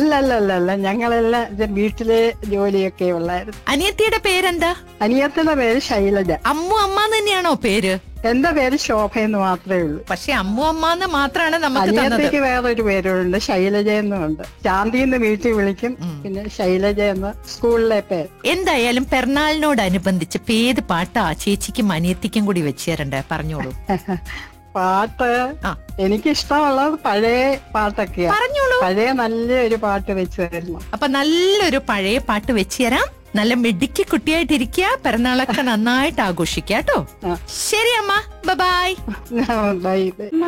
അല്ല അല്ല അല്ല അല്ല ഞങ്ങളെല്ലാം ഇത് വീട്ടിലെ ജോലിയൊക്കെ ഉള്ളായിരുന്നു അനിയത്തിയുടെ പേരെന്താ അനിയത്തിന്റെ പേര് ശൈലജ അമ്മു അമ്മ തന്നെയാണോ പേര് എന്റെ പേര് ശോഭ എന്ന് മാത്രമേ ഉള്ളൂ പക്ഷെ അമ്മു അമ്മ എന്ന് മാത്രമാണ് നമുക്ക് തന്നത് അനിയത്തിക്ക് വേറൊരു പേരുണ്ട് ശൈലജ എന്നുണ്ട് ശാന്തി എന്ന് വീട്ടിൽ വിളിക്കും പിന്നെ ശൈലജ എന്ന് സ്കൂളിലെ പേര് എന്തായാലും പെരുന്നാളിനോടനുബന്ധിച്ച് ഇപ്പൊ ഏത് പാട്ടാ ചേച്ചിക്കും അനിയത്തിക്കും കൂടി വെച്ച് തരണ്ടേ പറഞ്ഞോളൂ പാട്ട് ആ. എനിക്കിഷ്ടമുള്ളത് പഴയ പാട്ടൊക്കെയാ പറഞ്ഞോളൂ പഴയ നല്ലൊരു പാട്ട് വെച്ച് തരുന്നു അപ്പൊ നല്ലൊരു പഴയ പാട്ട് വെച്ച് തരാം നല്ല മിടുക്കി കുട്ടിയായിട്ടിരിക്കുക പിറന്നാളൊക്കെ നന്നായിട്ട് ആഘോഷിക്കുക കേട്ടോ ആ. ശരി അമ്മ ബൈ ബൈ ബൈ